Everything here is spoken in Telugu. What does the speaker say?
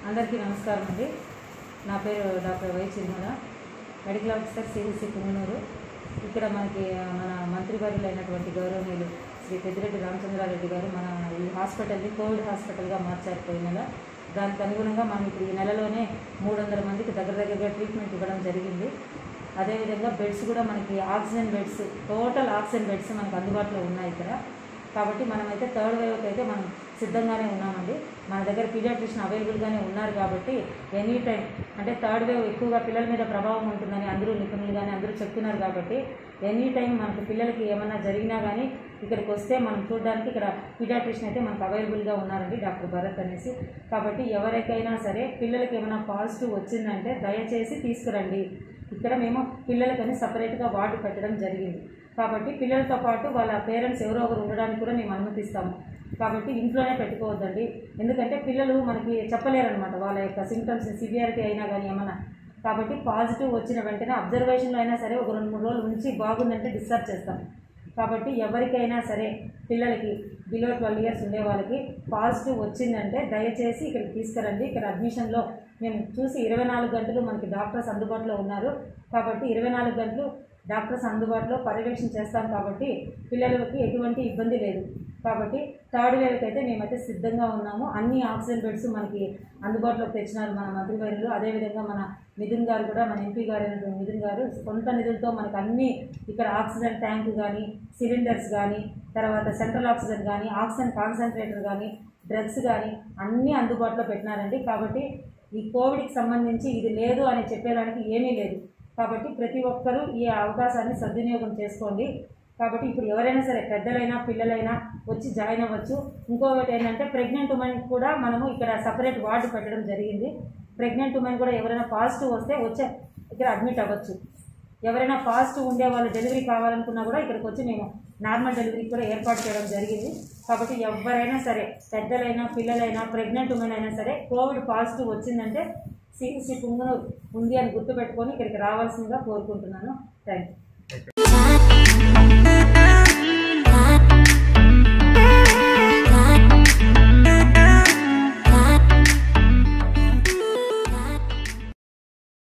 అందరికీ నమస్కారం అండి నా పేరు doctor Y Chirumala medical officer సిరిసి పుంగనూరు ఇక్కడ మనకి ఆ, మన మంత్రివర్యులు అయినటువంటి గౌరవనీయులు శ్రీ పెద్దిరెడ్డి రామచంద్రారెడ్డి గారు మన ఈ హాస్పిటల్ని కోవిడ్ హాస్పిటల్గా మార్చారు పోయిన నెల దానికి అనుగుణంగా మనం ఇప్పుడు ఈ నెలలోనే మూడు వందల మందికి దగ్గర దగ్గరగా ట్రీట్మెంట్ ఇవ్వడం జరిగింది అదేవిధంగా బెడ్స్ కూడా మనకి oxygen beds total oxygen beds మనకు అందుబాటులో ఉన్నాయి ఇక్కడ కాబట్టి మనమైతే థర్డ్ వేవ్కి అయితే మనం సిద్ధంగానే ఉన్నామండి మన దగ్గర పీడియాట్రిషియన్ అవైలబుల్గానే ఉన్నారు కాబట్టి ఎనీ టైం అంటే థర్డ్ వేవ్ ఎక్కువగా పిల్లల మీద ప్రభావం ఉంటుందని అందరూ నిపుణులు కానీ అందరూ చెప్తున్నారు కాబట్టి ఎనీ టైం మనకు పిల్లలకి ఏమన్నా జరిగినా కానీ ఇక్కడికి వస్తే మనం చూడడానికి ఇక్కడ పీడియాట్రిషియన్ అయితే మనకు అవైలబుల్గా ఉన్నారండి డాక్టర్ భరత్ అనేసి కాబట్టి ఎవరికైనా సరే పిల్లలకి ఏమైనా పాజిటివ్ వచ్చిందంటే దయచేసి తీసుకురండి ఇక్కడ మేము పిల్లలకని సపరేట్గా వార్డు పెట్టడం జరిగింది కాబట్టి పిల్లలతో పాటు వాళ్ళ పేరెంట్స్ ఎవరో ఒకరు ఉండడానికి కూడా మేము అనుమతిస్తాము కాబట్టి ఇంట్లోనే పెట్టుకోవద్దండి ఎందుకంటే పిల్లలు మనకి చెప్పలేరనమాట వాళ్ళ యొక్క సిమ్టమ్స్ సివియారిటీ అయినా కానీ ఏమన్నా కాబట్టి పాజిటివ్ వచ్చిన వెంటనే అబ్జర్వేషన్లో అయినా సరే ఒక రెండు మూడు రోజులు ఉంచి బాగుందంటే డిశ్చార్జ్ చేస్తాం కాబట్టి ఎవరికైనా సరే పిల్లలకి బిలో ట్వెల్వ్ ఇయర్స్ ఉండే వాళ్ళకి పాజిటివ్ వచ్చిందంటే దయచేసి ఇక్కడికి తీసుకురండి ఇక్కడ అడ్మిషన్లో మేము చూసి ఇరవై నాలుగు గంటలు మనకి డాక్టర్స్ అందుబాటులో ఉన్నారు కాబట్టి ఇరవై నాలుగు గంటలు డాక్టర్స్ అందుబాటులో పర్యవేక్షణ చేస్తాం కాబట్టి పిల్లలకి ఎటువంటి ఇబ్బంది లేదు కాబట్టి థర్డ్ వేవ్కి అయితే మేమైతే సిద్ధంగా ఉన్నాము అన్ని ఆక్సిజన్ బెడ్స్ మనకి అందుబాటులోకి తెచ్చినారు మన మంత్రివర్యులు అదేవిధంగా మన మిథున్ గారు కూడా మన ఎంపీ గారు అయినటువంటి మిథున్ గారు సొంత నిధులతో మనకు అన్ని ఇక్కడ ఆక్సిజన్ ట్యాంక్ కానీ సిలిండర్స్ కానీ తర్వాత సెంట్రల్ ఆక్సిజన్ కానీ ఆక్సిజన్ కాన్సన్ట్రేటర్ కానీ డ్రగ్స్ కానీ అన్నీ అందుబాటులో పెట్టినారండి కాబట్టి ఈ కోవిడ్కి సంబంధించి ఇది లేదు అని చెప్పేదానికి ఏమీ లేదు కాబట్టి ప్రతి ఒక్కరూ ఈ అవకాశాన్ని సద్వినియోగం చేసుకోండి కాబట్టి ఇప్పుడు ఎవరైనా సరే పెద్దలైనా పిల్లలైనా వచ్చి జాయిన్ అవ్వచ్చు ఇంకొకటి ఏంటంటే ప్రెగ్నెంట్ ఉమెన్ కూడా మనము ఇక్కడ సపరేట్ వార్డు పెట్టడం జరిగింది ప్రెగ్నెంట్ ఉమెన్ కూడా ఎవరైనా పాజిటివ్ వస్తే వచ్చే ఇక్కడ అడ్మిట్ అవ్వచ్చు ఎవరైనా పాజిటివ్ ఉండే వాళ్ళు డెలివరీ కావాలనుకున్నా కూడా ఇక్కడికి వచ్చి మేము నార్మల్ డెలివరీ కూడా ఏర్పాటు చేయడం జరిగింది కాబట్టి ఎవరైనా సరే పెద్దలైనా పిల్లలైనా ప్రెగ్నెంట్ ఉమెన్ అయినా సరే కోవిడ్ పాజిటివ్ వచ్చిందంటే సిసి పుంగనూరు ఉంది అని గుర్తుపెట్టుకొని ఇక్కడికి రావాల్సిందిగా కోరుకుంటున్నాను థ్యాంక్ యూ